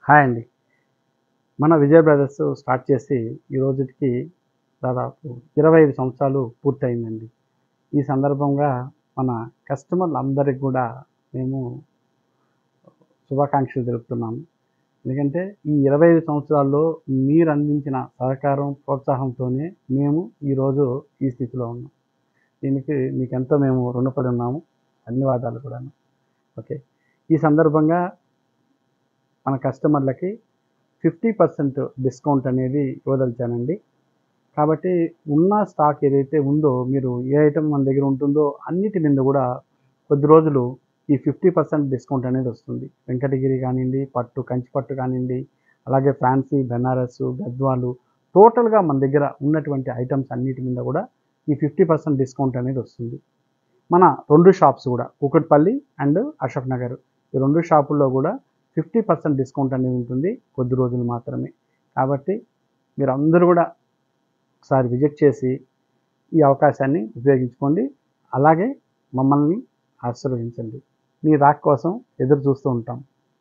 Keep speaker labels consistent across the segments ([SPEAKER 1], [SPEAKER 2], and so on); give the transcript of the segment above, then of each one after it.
[SPEAKER 1] hi అండి మన Vijay brothers start చేసి ఈ రోజుకి దాదాపు ఇరవై ఐదు సంవత్సరాలు పూర్తయిందండి ఈ సందర్భంగా మన కస్టమర్లు అందరికి కూడా మేము శుభాకాంక్షలు తెలుపుతున్నాము ఎందుకంటే ఈ ఇరవై ఐదు సంవత్సరాల్లో మీరు అందించిన సహకారం ప్రోత్సాహంతోనే మేము ఈరోజు ఈ స్థితిలో ఉన్నాం దీనికి మీకు ఎంతో మేము రుణపడి ఉన్నాము ధన్యవాదాలు కూడా ఓకే ఈ సందర్భంగా మన కస్టమర్లకి ఫిఫ్టీ పర్సెంట్ డిస్కౌంట్ అనేది ఇవ్వదలిచానండి కాబట్టి ఉన్న స్టాక్ ఏదైతే ఉందో మీరు ఏ ఐటమ్ మన దగ్గర ఉంటుందో అన్నిటి మీద కూడా కొద్ది రోజులు ఈ ఫిఫ్టీ పర్సెంట్ డిస్కౌంట్ అనేది వస్తుంది వెంకటగిరి కానివ్వండి పట్టు కంచి పట్టు కానివ్వండి అలాగే ఫ్యాన్సీ బెనారస్ గద్వాలు టోటల్గా మన దగ్గర ఉన్నటువంటి ఐటమ్స్ అన్నిటి మీద కూడా ఈ ఫిఫ్టీ పర్సెంట్ డిస్కౌంట్ అనేది వస్తుంది మన రెండు షాప్స్ కూడా కూకట్పల్లి అండ్ అశోక్ నగర్ ఈ రెండు షాపుల్లో కూడా ఫిఫ్టీ పర్సెంట్ డిస్కౌంట్ అనేది ఉంటుంది కొద్ది రోజులు మాత్రమే కాబట్టి మీరు అందరూ కూడా ఒకసారి విజిట్ చేసి ఈ అవకాశాన్ని ఉపయోగించుకోండి అలాగే మమ్మల్ని ఆశీర్వదించండి మీ రాక్ కోసం ఎదురు చూస్తూ ఉంటాం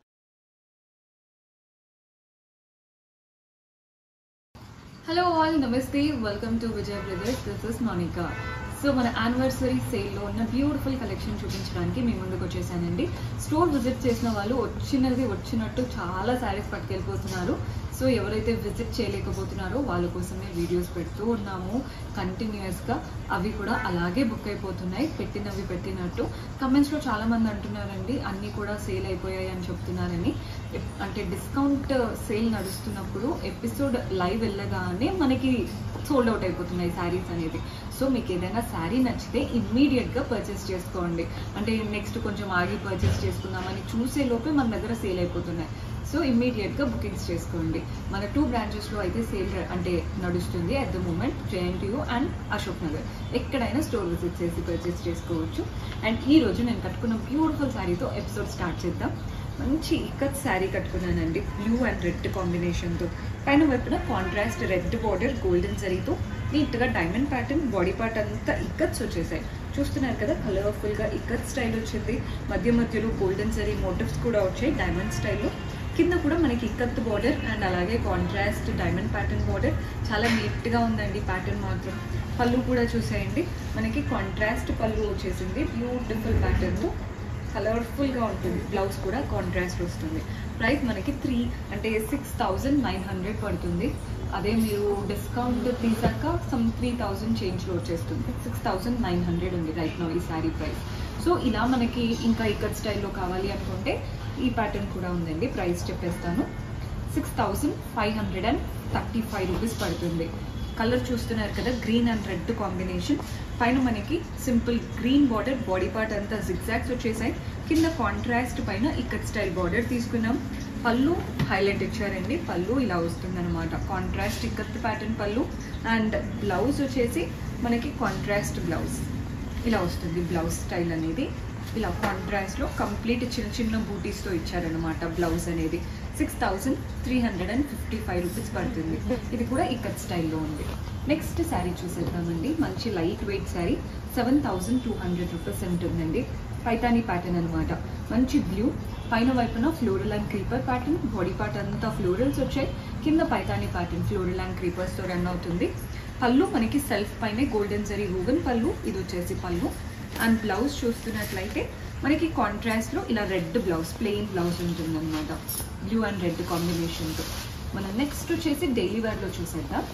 [SPEAKER 2] హలో ఆల్ నమస్తే welcome to Vijay brothers this is Monica so మన యానివర్సరీ సేల్లో ఉన్న బ్యూటిఫుల్ కలెక్షన్ చూపించడానికి మీ ముందుకు వచ్చేసానండి స్టోర్ విజిట్ చేసిన వాళ్ళు వచ్చినది వచ్చినట్టు చాలా శారీస్ పట్టుకెళ్ళిపోతున్నారు సో ఎవరైతే విజిట్ చేయలేకపోతున్నారో వాళ్ళ కోసమే వీడియోస్ పెడుతూ ఉన్నాము కంటిన్యూస్గా అవి కూడా అలాగే బుక్ అయిపోతున్నాయి పెట్టినవి పెట్టినట్టు కమెంట్స్లో చాలామంది అంటున్నారండి అన్నీ కూడా సేల్ అయిపోయాయి అని చెప్తున్నారని ఎప్- అంటే డిస్కౌంట్ సేల్ నడుస్తున్నప్పుడు ఎపిసోడ్ లైవ్ వెళ్ళగానే మనకి సోల్డ్ అవుట్ అయిపోతున్నాయి శారీస్ అనేది సో మీకు ఏదైనా శారీ నచ్చితే ఇమ్మీడియట్గా పర్చేస్ చేసుకోండి అంటే నెక్స్ట్ కొంచెం ఆగి పర్చేస్ చేసుకుందామని చూసే లోపే మన దగ్గర సేల్ అయిపోతున్నాయి సో ఇమ్మీడియట్గా బుకింగ్స్ చేసుకోండి మన టూ బ్రాంచెస్లో అయితే సేల్ అంటే నడుస్తుంది at the moment JNTU and Ashok Nagar ఎక్కడైనా స్టోర్ విజిట్ చేసి పర్చేస్ చేసుకోవచ్చు అండ్ ఈ రోజు నేను కట్టుకున్న బ్యూటిఫుల్ శారీతో ఎపిసోడ్ స్టార్ట్ చేద్దాం మంచి ఇక్కత్ శారీ కట్టుకున్నానండి బ్లూ అండ్ రెడ్ కాంబినేషన్తో పైన వైపున కాంట్రాస్ట్ రెడ్ బార్డర్ గోల్డెన్ జరీతో నీట్గా డైమండ్ ప్యాటర్న్ బాడీ పార్ట్ అంతా ఇక్కత్స్ వచ్చేసాయి చూస్తున్నారు కదా కలర్ఫుల్గా ఇక్కత్ స్టైల్ వచ్చింది మధ్య మధ్యలో గోల్డెన్ జరీ మోటివ్స్ కూడా వచ్చాయి డైమండ్ స్టైల్లో కింద కూడా మనకి ఇక్కత్ బార్డర్ అండ్ అలాగే కాంట్రాస్ట్ డైమండ్ ప్యాటర్న్ బార్డర్ చాలా నీట్గా ఉందండి ప్యాటర్న్ మాత్రం పళ్ళు కూడా చూసేయండి మనకి కాంట్రాస్ట్ పళ్ళు వచ్చేసింది బ్యూటిఫుల్ ప్యాటర్న్తో కలర్ఫుల్గా ఉంటుంది బ్లౌజ్ కూడా కాంట్రాస్ట్ వస్తుంది ప్రైస్ మనకి త్రీ అంటే సిక్స్ థౌజండ్ నైన్ హండ్రెడ్ పడుతుంది అదే మీరు డిస్కౌంట్ తీసాక సమ్ త్రీ థౌజండ్ చేంజ్లో వచ్చేస్తుంది సిక్స్ థౌజండ్ నైన్ హండ్రెడ్ ఉంది రైట్ నో ఈ శారీ ప్రైస్ సో ఇలా మనకి ఇంకా ఇక్కడ స్టైల్లో కావాలి అనుకుంటే ఈ ప్యాటర్న్ కూడా ఉందండి ప్రైస్ చెప్పేస్తాను six thousand five hundred and thirty five rupees పడుతుంది కలర్ చూస్తున్నారు కదా గ్రీన్ అండ్ రెడ్ కాంబినేషన్ పైన మనకి simple green border body part అంతా జిగ్జాగ్స్ వచ్చేసాయి కింద కాంట్రాస్ట్ పైన ఇక్కత్ స్టైల్ బార్డర్ తీసుకున్నాం పళ్ళు హైలైట్ ఇచ్చారండి పళ్ళు ఇలా వస్తుందన్నమాట contrast ikat pattern pallu and blouse వచ్చేసి మనకి కాంట్రాస్ట్ బ్లౌజ్ ఇలా వస్తుంది బ్లౌజ్ స్టైల్ అనేది ఇలా కాంట్రాస్ట్లో కంప్లీట్ చిన్న చిన్న బూటీస్తో ఇచ్చారనమాట బ్లౌజ్ అనేది six thousand three hundred and fifty five rupees పడుతుంది ఇది కూడా ఇక్కత్ స్టైల్లో ఉంది నెక్స్ట్ శారీ చూసేద్దామండి మంచి lightweight sari seven thousand two hundred rupees ఉంటుందండి పైతానీ ప్యాటర్న్ అనమాట మంచి బ్లూ పైన వైపున floral and creeper pattern body part అంతా ఫ్లోరల్స్ వచ్చాయి కింద పైతానీ ప్యాటర్న్ ఫ్లోరల్ అండ్ క్రీపర్స్తో రన్ అవుతుంది పళ్ళు మనకి సెల్ఫ్ పైనే గోల్డెన్ జరీ రూగన్ పళ్ళు ఇది వచ్చేసి పళ్ళు అండ్ బ్లౌజ్ చూస్తున్నట్లయితే మనకి కాంట్రాస్ట్లో ఇలా రెడ్ బ్లౌజ్ ప్లెయిన్ బ్లౌజ్ ఉంటుందన్నమాట బ్లూ అండ్ రెడ్ కాంబినేషన్తో మనం నెక్స్ట్ వచ్చేసి డైలీ వేర్లో చూసేద్దాం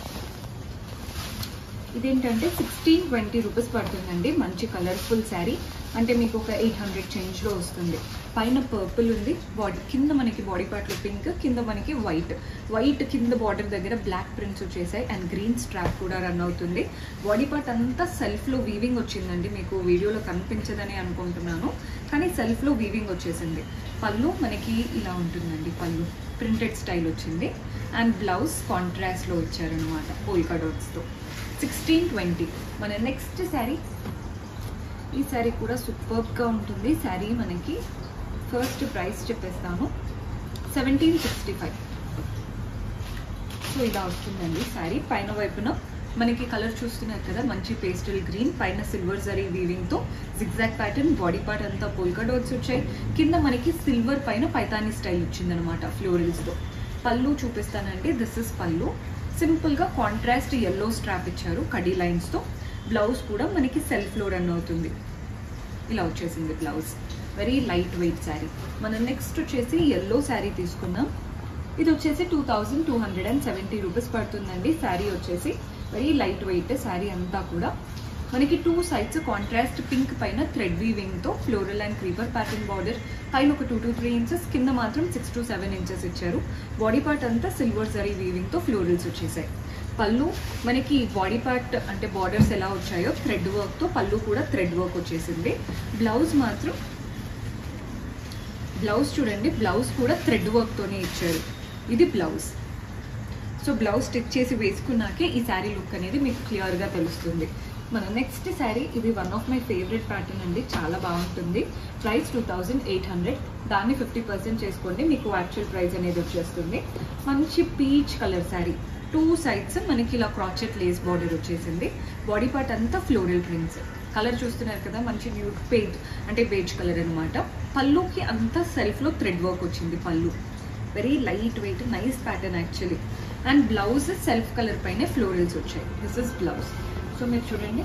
[SPEAKER 2] ఇదేంటంటే సిక్స్టీన్ ట్వంటీ రూపీస్ పడుతుందండి మంచి కలర్ఫుల్ శారీ అంటే మీకు ఒక ఎయిట్ హండ్రెడ్ చేంజ్లో వస్తుంది పైన పర్పుల్ ఉంది బాడీ కింద మనకి బాడీ పార్ట్లో పింక్ కింద మనకి వైట్ వైట్ కింద బార్డర్ దగ్గర బ్లాక్ ప్రింట్స్ వచ్చేసాయి అండ్ గ్రీన్ స్ట్రాప్ కూడా రన్ అవుతుంది బాడీ పార్ట్ అంతా సెల్ఫ్లో వీవింగ్ వచ్చిందండి మీకు వీడియోలో కనిపించదని అనుకుంటున్నాను కానీ సెల్ఫ్లో వీవింగ్ వచ్చేసింది పళ్ళు మనకి ఇలా ఉంటుందండి పళ్ళు ప్రింటెడ్ స్టైల్ వచ్చింది అండ్ బ్లౌజ్ కాంట్రాస్ట్లో వచ్చారనమాట పోల్కా డాట్స్తో సిక్స్టీన్ ట్వంటీ మన నెక్స్ట్ శారీ ఈ శారీ కూడా సూపర్గా ఉంటుంది శారీ మనకి ఫస్ట్ ప్రైస్ చెప్పేస్తాను సెవెంటీన్ సిక్స్టీ ఫైవ్ సో ఇలా వస్తుందండి శారీ పైన వైపున మనకి కలర్ చూస్తున్నారు కదా మంచి పేస్టల్ గ్రీన్ పైన సిల్వర్ జరీ వీవింగ్ తో జిగ్జాగ్ ప్యాటర్న్ బాడీ పార్ట్ అంతా పోల్కా డాట్స్ వచ్చాయి కింద మనకి సిల్వర్ పైన పైతానీ స్టైల్ వచ్చిందనమాట ఫ్లోరల్స్ తో పళ్ళు చూపిస్తానండి దిస్ ఇస్ పళ్ళు సింపుల్ గా కాంట్రాస్ట్ ఎల్లో స్ట్రాప్ ఇచ్చారు కడీ లైన్స్ తో బ్లౌజ్ కూడా మనకి సెల్ఫ్ లో రన్ అవుతుంది ఇలా వచ్చేసింది blouse very lightweight sari మనం నెక్స్ట్ వచ్చేసి ఎల్లో శారీ తీసుకున్నాం ఇది వచ్చేసి two thousand two hundred and seventy rupees పడుతుందండి శారీ వచ్చేసి వెరీ లైట్ వెయిట్ శారీ అంతా కూడా మనకి టూ సైడ్స్ కాంట్రాస్ట్ పింక్ పైన థ్రెడ్ వీవింగ్ తో floral and creeper pattern border పైన ఒక టూ టు త్రీ ఇంచెస్ కింద మాత్రం సిక్స్ టు సెవెన్ ఇంచెస్ ఇచ్చారు బాడీ పార్ట్ అంతా సిల్వర్ జరీ వీవింగ్ తో ఫ్లోరల్స్ వచ్చేసాయి పళ్ళు మనకి బాడీ పార్ట్ అంటే బార్డర్స్ ఎలా వచ్చాయో థ్రెడ్ వర్క్ తో పళ్ళు కూడా థ్రెడ్ వర్క్ వచ్చేసింది బ్లౌజ్ మాత్రం బ్లౌజ్ చూడండి బ్లౌజ్ కూడా థ్రెడ్ వర్క్ తోనే ఇచ్చారు ఇది బ్లౌజ్ సో బ్లౌజ్ స్టిచ్ చేసి వేసుకున్నాకే ఈ శారీ లుక్ అనేది మీకు క్లియర్గా తెలుస్తుంది మన నెక్స్ట్ శారీ ఇది one of my favourite pattern అండి చాలా బాగుంటుంది price two thousand eight hundred దాన్ని ఫిఫ్టీ పర్సెంట్ చేసుకోండి మీకు యాక్చువల్ ప్రైస్ అనేది వచ్చేస్తుంది మంచి peach colour sari two sides మనకి ఇలా క్రాచెట్ లేస్ బార్డర్ వచ్చేసింది బాడీ పార్ట్ అంతా ఫ్లోరల్ ప్రింట్స్ కలర్ చూస్తున్నారు కదా మంచి న్యూడ్ పేజ్ అంటే బేజ్ కలర్ అనమాట పళ్ళుకి అంతా సెల్ఫ్లో థ్రెడ్ వర్క్ వచ్చింది pallu very lightweight nice pattern actually and blouse self colour పైన ఫ్లోరల్స్ వచ్చాయి దిస్ ఇస్ బ్లౌజ్ సో మీరు చూడండి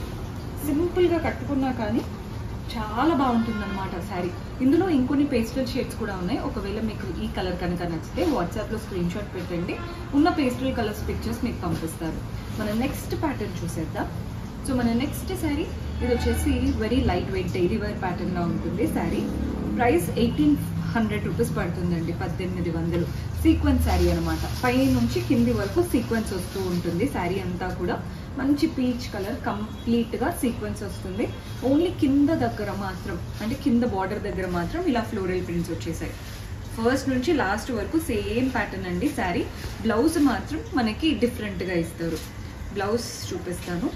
[SPEAKER 2] సింపుల్గా కట్టుకున్నా కానీ చాలా బాగుంటుంది అనమాట శారీ ఇందులో ఇంకొన్ని పేస్టల్ షేడ్స్ కూడా ఉన్నాయి ఒకవేళ మీకు ఈ కలర్ కనుక నచ్చితే వాట్సాప్లో స్క్రీన్ షాట్ పెట్టండి ఉన్న పేస్టల్ కలర్స్ పిక్చర్స్ మీకు పంపిస్తారు మన నెక్స్ట్ ప్యాటర్న్ చూసేద్దాం సో మన నెక్స్ట్ శారీ ఇది వచ్చేసి very lightweight daily wear pattern లా ఉంటుంది sari price eighteen hundred rupees పడుతుందండి పద్దెనిమిది వందలు సీక్వెన్స్ శారీ అనమాట పై నుంచి కింది వరకు సీక్వెన్స్ వస్తూ ఉంటుంది శారీ అంతా కూడా మంచి పీచ్ కలర్ కంప్లీట్ గా సీక్వెన్స్ వస్తుంది ఓన్లీ కింద దగ్గర మాత్రం అంటే కింద బార్డర్ దగ్గర మాత్రం ఇలా ఫ్లోరల్ ప్రింట్స్ వచ్చేసాయి ఫస్ట్ నుంచి లాస్ట్ వరకు సేమ్ ప్యాటర్న్ అండి శారీ బ్లౌజ్ మాత్రం మనకి డిఫరెంట్గా ఇస్తారు బ్లౌజ్ చూపిస్తాను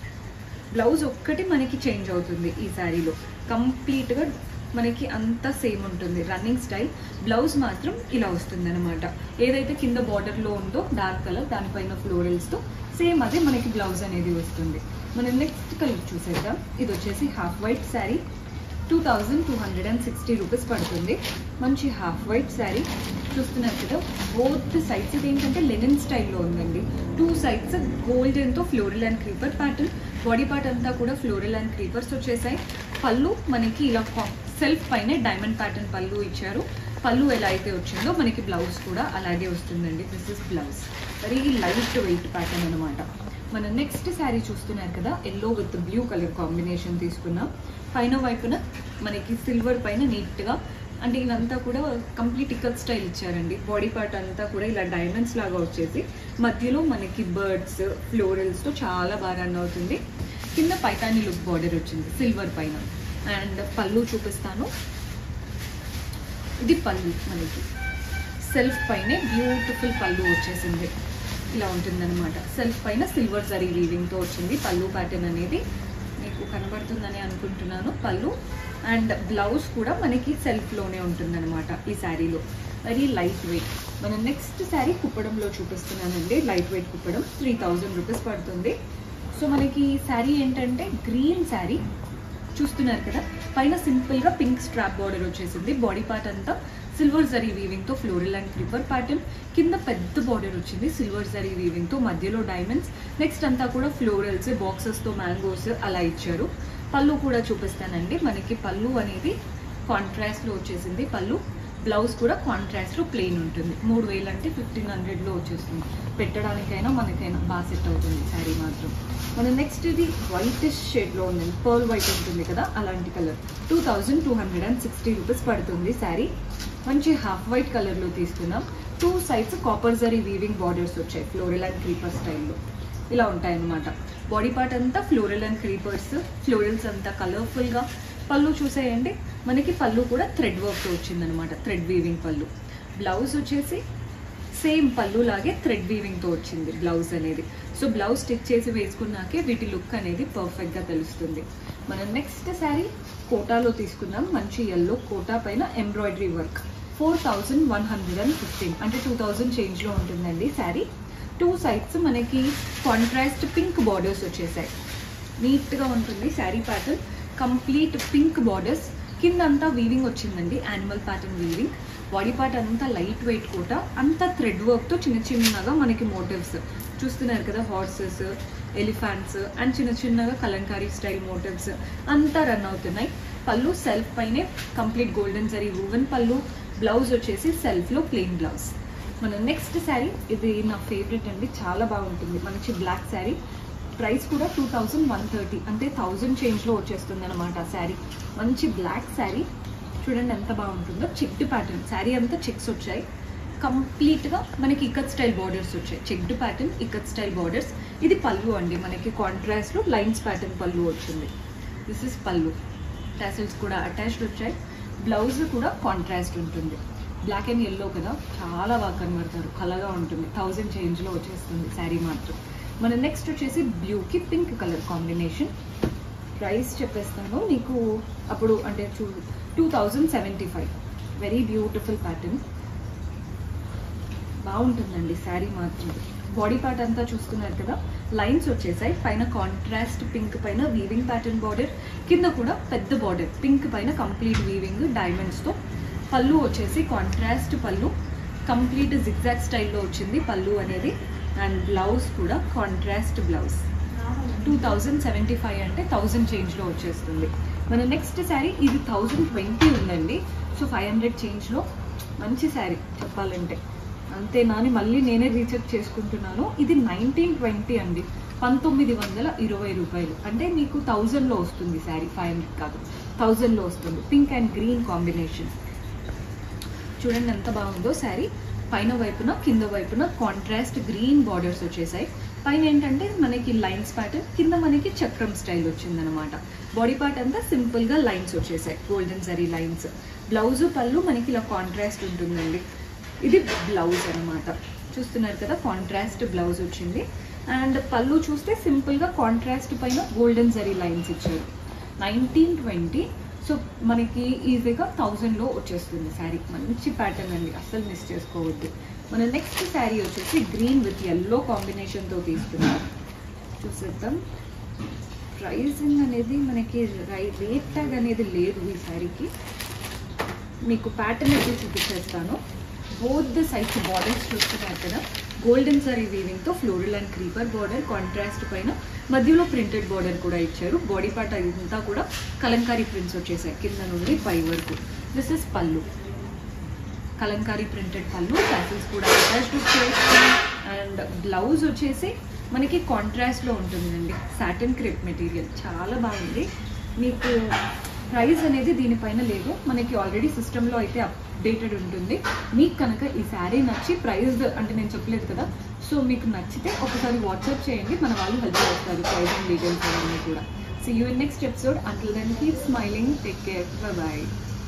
[SPEAKER 2] బ్లౌజ్ ఒక్కటి మనకి చేంజ్ అవుతుంది ఈ శారీలో కంప్లీట్గా మనకి అంతా సేమ్ ఉంటుంది రన్నింగ్ స్టైల్ బ్లౌజ్ మాత్రం ఇలా వస్తుంది అనమాట ఏదైతే కింద బార్డర్లో ఉందో డార్క్ కలర్ దానిపైన ఫ్లోరల్స్తో సేమ్ అదే మనకి బ్లౌజ్ అనేది వస్తుంది మనం నెక్స్ట్ కలర్ చూసేద్దాం ఇది వచ్చేసి half white sari two thousand two hundred and sixty rupees పడుతుంది మంచి హాఫ్ వైట్ శారీ చూస్తున్నారు కదా బోత్ సైడ్స్ ఇది ఏంటంటే లెనిన్ స్టైల్లో ఉందండి టూ సైడ్స్ గోల్డెన్తో floral and creeper pattern body part అంతా కూడా ఫ్లోరల్ అండ్ క్రీపర్స్ వచ్చేసాయి పళ్ళు మనకి ఇలా సెల్ఫ్ పైన డైమండ్ ప్యాటర్న్ పళ్ళు ఇచ్చారు పళ్ళు ఎలా అయితే వచ్చిందో మనకి బ్లౌజ్ కూడా అలాగే వస్తుందండి this is blouse very lightweight pattern అనమాట మన నెక్స్ట్ శారీ చూస్తున్నారు కదా yellow with blue colour combination తీసుకున్నాం పైన వైపున మనకి సిల్వర్ పైన నీట్గా అంటే ఇవంతా కూడా కంప్లీట్ ఇకల్ స్టైల్ ఇచ్చారండి బాడీ పార్ట్ అంతా కూడా ఇలా డైమండ్స్ లాగా వచ్చేసి మధ్యలో మనకి బర్డ్స్ ఫ్లోరల్స్తో చాలా బాగా రన్ అవుతుంది కింద పైతాని లుక్ బార్డర్ వచ్చింది సిల్వర్ పైన అండ్ పళ్ళు చూపిస్తాను ఇది పళ్ళు మనకి సెల్ఫ్ పైనే బ్యూటిఫుల్ పళ్ళు వచ్చేసింది ఇలా ఉంటుందన్నమాట సెల్ఫ్ పైన సిల్వర్ జరీ వీవింగ్తో వచ్చింది పళ్ళు ప్యాటర్న్ అనేది మీకు కనబడుతుందని అనుకుంటున్నాను పళ్ళు అండ్ బ్లౌజ్ కూడా మనకి సెల్ఫ్లోనే ఉంటుందన్నమాట ఈ శారీలో వెరీ లైట్ వెయిట్ మనం నెక్స్ట్ శారీ కుప్పడంలో చూపిస్తున్నానండి lightweight Kuppadam three thousand rupees పడుతుంది సో మనకి శారీ ఏంటంటే గ్రీన్ శారీ చూస్తున్నారు కదా పైన సింపుల్ గా పింక్ స్ట్రాప్ బార్డర్ వచ్చేసింది బాడీ పార్ట్ అంతా సిల్వర్ జరీ వీవింగ్ తో ఫ్లోరల్ అండ్ క్రిపర్ ప్యాటర్న్ కింద పెద్ద బార్డర్ వచ్చింది సిల్వర్ జరీ వీవింగ్ తో మధ్యలో డైమండ్స్ నెక్స్ట్ అంతా కూడా ఫ్లోరల్స్ బాక్సెస్ తో మ్యాంగోస్ అలా ఇచ్చారు పళ్ళు కూడా చూపిస్తానండి మనకి పళ్ళు అనేది కాంట్రాస్ట్ లో వచ్చేసింది పళ్ళు బ్లౌజ్ కూడా కాంట్రాస్ట్ లో ప్లెయిన్ ఉంటుంది మూడు వేలు అంటే ఫిఫ్టీన్ హండ్రెడ్ లో వచ్చేస్తుంది పెట్టడానికైనా మనకైనా బాగా సెట్ అవుతుంది శారీ మాత్రం మన నెక్స్ట్ ఇది వైటిష్ షేడ్ లో ఉంది పర్ల్ వైట్ ఉంటుంది కదా అలాంటి colour two thousand two hundred and sixty rupees పడుతుంది శారీ మంచి హాఫ్ వైట్ కలర్ లో తీసుకున్నాం two sides copper zari weaving borders వచ్చాయి ఫ్లోరల్ అండ్ క్రీపర్ స్టైల్లో ఇలా ఉంటాయి అన్నమాట బాడీ పార్ట్ అంతా ఫ్లోరల్ అండ్ క్రీపర్స్ ఫ్లోరల్స్ అంతా కలర్ఫుల్ గా పళ్ళు చూసేయండి మనకి పళ్ళు కూడా థ్రెడ్ వర్క్ వచ్చిందనమాట థ్రెడ్ వీవింగ్ పళ్ళు బ్లౌజ్ వచ్చేసి సేమ్ పళ్ళు లాగే థ్రెడ్ వీవింగ్ తో వచ్చింది బ్లౌజ్ అనేది సో బ్లౌజ్ స్టిచ్ చేసి వేసుకున్నాకే వీటి లుక్ అనేది పర్ఫెక్ట్ గా తెలుస్తుంది మనం నెక్స్ట్ శారీ కోటాలో తీసుకుందాం మంచి ఎల్లో కోటా పైన embroidery work four thousand one hundred and fifteen అంటే టూ థౌజండ్ చేంజ్లో ఉంటుందండి శారీ టూ సైడ్స్ మనకి కాంట్రాస్ట్ పింక్ బార్డర్స్ వచ్చేసాయి నీట్గా ఉంటుంది sari pattern complete pink borders కింద అంతా వీవింగ్ వచ్చిందండి animal pattern weaving body part అంతా లైట్ వెయిట్ కోట అంతా థ్రెడ్ వర్క్తో చిన్న చిన్నగా మనకి మోటివ్స్ చూస్తున్నారు కదా హార్సెస్ ఎలిఫాంట్స్ అండ్ చిన్న చిన్నగా కలంకారీ స్టైల్ మోటివ్స్ అంతా రన్ అవుతున్నాయి పళ్ళు సెల్ఫ్ పైనే complete golden zari woven pallu blouse వచ్చేసి సెల్ఫ్లో ప్లెయిన్ బ్లౌజ్ మన నెక్స్ట్ శారీ ఇది నా ఫేవరెట్ అండి చాలా బాగుంటుంది మంచి బ్లాక్ శారీ ప్రైస్ కూడా టూ థౌజండ్ వన్ థర్టీ అంటే థౌజండ్ చేంజ్లో వచ్చేస్తుంది అనమాట శారీ మంచి బ్లాక్ శారీ చూడండి ఎంత బాగుంటుందో చెక్డ్ ప్యాటర్న్ శారీ అంతా చెక్స్ వచ్చాయి కంప్లీట్గా మనకి ఇక్కత్ స్టైల్ బార్డర్స్ వచ్చాయి checked pattern ikat style borders ఇది పళ్ళు అండి మనకి కాంట్రాస్ట్లో లైన్స్ ప్యాటర్న్ పళ్ళు వచ్చింది దిస్ ఇస్ పళ్ళు టాసిల్స్ కూడా అటాచ్డ్ వచ్చాయి బ్లౌజ్ కూడా కాంట్రాస్ట్ ఉంటుంది బ్లాక్ అండ్ ఎల్లో కదా చాలా బాగా కనబడతారు కలగా ఉంటుంది థౌజండ్ చేంజ్లో వచ్చేస్తుంది శారీ మాత్రం మన నెక్స్ట్ వచ్చేసి బ్లూకి పింక్ కలర్ కాంబినేషన్ ప్రైస్ చెప్పేస్తాను నీకు అప్పుడు అంటే చూ two thousand seventy five very beautiful pattern బాగుంటుందండి శారీ మాత్రం బాడీ పార్ట్ అంతా చూస్తున్నారు కదా లైన్స్ వచ్చేసాయి పైన కాంట్రాస్ట్ పింక్ పైన వీవింగ్ ప్యాటర్న్ బార్డర్ కింద కూడా పెద్ద బార్డర్ పింక్ పైన కంప్లీట్ వీవింగ్ డైమండ్స్తో పళ్ళు వచ్చేసి కాంట్రాస్ట్ పళ్ళు కంప్లీట్ జిగ్జాగ్ స్టైల్లో వచ్చింది పళ్ళు అనేది అండ్ బ్లౌజ్ కూడా contrast blouse two thousand seventy five అంటే థౌజండ్ చేంజ్లో వచ్చేస్తుంది మన నెక్స్ట్ శారీ ఇది థౌజండ్ ట్వంటీ ఉందండి సో ఫైవ్ హండ్రెడ్ చేంజ్లో మంచి శారీ చెప్పాలంటే అంతేనా అని మళ్ళీ నేనే రీచెక్ చేసుకుంటున్నాను ఇది నైన్టీన్ ట్వంటీ అండి పంతొమ్మిది వందల ఇరవై రూపాయలు అంటే మీకు థౌజండ్లో వస్తుంది శారీ ఫైవ్ హండ్రెడ్ కాదు థౌజండ్లో వస్తుంది పింక్ అండ్ గ్రీన్ కాంబినేషన్ చూడండి ఎంత బాగుందో శారీ పైన వైపున కింద వైపున కాంట్రాస్ట్ గ్రీన్ బార్డర్స్ వచ్చేసాయి పైన ఏంటంటే మనకి లైన్స్ ప్యాటర్న్ కింద మనకి చక్రం స్టైల్ వచ్చిందనమాట బాడీ పార్ట్ అంతా సింపుల్గా లైన్స్ వచ్చేసాయి గోల్డెన్ జరీ లైన్స్ బ్లౌజ్ పళ్ళు మనకి ఇలా కాంట్రాస్ట్ ఉంటుందండి ఇది బ్లౌజ్ అనమాట చూస్తున్నారు కదా కాంట్రాస్ట్ బ్లౌజ్ వచ్చింది అండ్ పళ్ళు చూస్తే సింపుల్గా కాంట్రాస్ట్ పైన గోల్డెన్ జరీ లైన్స్ ఇచ్చారు నైన్టీన్ ట్వంటీ సో మనకి ఈజీగా థౌజండ్లో వచ్చేస్తుంది శారీ మంచి ప్యాటర్న్ అండి అస్సలు మిస్ చేసుకోవద్దు మన నెక్స్ట్ శారీ వచ్చేసి గ్రీన్ విత్ ఎల్లో కాంబినేషన్తో తీసుకున్నాం చూసేద్దాం ప్రైసింగ్ అనేది మనకి రై రేట్ ట్యాగ్ అనేది లేదు ఈ శారీకి మీకు ప్యాటర్న్ అయితే చూపించేస్తాను బోత్ ద సైడ్స్ బార్డర్స్ చూస్తున్నారు కదా గోల్డెన్ సరీ వీవింగ్తో floral and creeper border contrast పైన మధ్యలో ప్రింటెడ్ బార్డర్ కూడా ఇచ్చారు బాడీ పార్ట్ అంతా కూడా కలంకారీ ప్రింట్స్ వచ్చేసాయి కింద నుండి పై వరకు దిస్ ఇస్ పళ్ళు కలంకారీ ప్రింటెడ్ పళ్ళు శాసిల్స్ కూడా అటాచ్డ్ వచ్చాయి అండ్ బ్లౌజ్ వచ్చేసి మనకి కాంట్రాస్ట్లో ఉంటుందండి సాటిన్ క్రేప్ మెటీరియల్ చాలా బాగుంది మీకు ప్రైస్ అనేది దీనిపైన లేదు మనకి ఆల్రెడీ సిస్టంలో అయితే అప్డేటెడ్ ఉంటుంది మీకు కనుక ఈ శారీ నచ్చి ప్రైస్ అంటే నేను చెప్పలేదు కదా సో మీకు నచ్చితే ఒకసారి వాట్సాప్ చేయండి మన వాళ్ళు హెల్ప్ చేస్తారు ప్రైసింగ్ డీటెయిల్స్ అవన్నీ కూడా so you next episode until then keep smiling take care bye